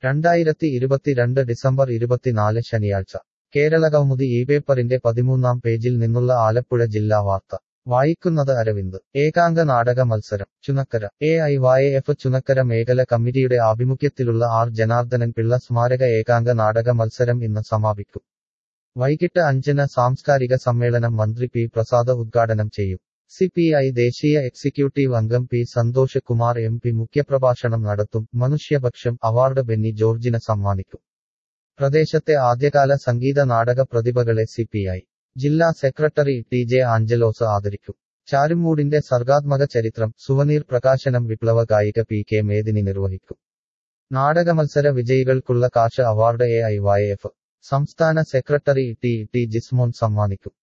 രണ്ടായിരത്തി ഇരുപത്തിരണ്ട് ഡിസംബർ ഇരുപത്തിനാല് ശനിയാഴ്ച കേരളകൗമുദി ഈ പേപ്പറിന്റെ പതിമൂന്നാം പേജിൽ നിന്നുള്ള ആലപ്പുഴ ജില്ലാ വാർത്ത വായിക്കുന്നത് അരവിന്ദ് ഏകാംഗ നാടക മത്സരം Chunakkara A I Y F Chunakkara മേഖല കമ്മിറ്റിയുടെ ആഭിമുഖ്യത്തിലുള്ള ആർ ജനാർദ്ദനൻ പിള്ള സ്മാരക ഏകാംഗ നാടക മത്സരം ഇന്ന് സമാപിക്കും വൈകിട്ട് അഞ്ചിന് സാംസ്കാരിക സമ്മേളനം മന്ത്രി പി പ്രസാദ് ഉദ്ഘാടനം ചെയ്യും സി പി ഐ ദേശീയ എക്സിക്യൂട്ടീവ് അംഗം P Santhosh Kumar M P മുഖ്യപ്രഭാഷണം നടത്തും മനുഷ്യപക്ഷം അവാർഡ് ബെന്നി ജോർജിന് സമ്മാനിക്കും പ്രദേശത്തെ ആദ്യകാല സംഗീത നാടക പ്രതിഭകളെ സി പി ഐ ജില്ലാ സെക്രട്ടറി ടി ജെ ആഞ്ചലോസ് ആദരിക്കും ചാരുമൂടിന്റെ സർഗാത്മക ചരിത്രം സുവനീർ പ്രകാശനം വിപ്ലവ ഗായിക പി കെ മേദിനി നിർവഹിക്കും നാടകമത്സര വിജയികൾക്കുള്ള കാശ് award A I Y F സംസ്ഥാന സെക്രട്ടറി ടി ടി ജിസ്മോൻ സമ്മാനിക്കും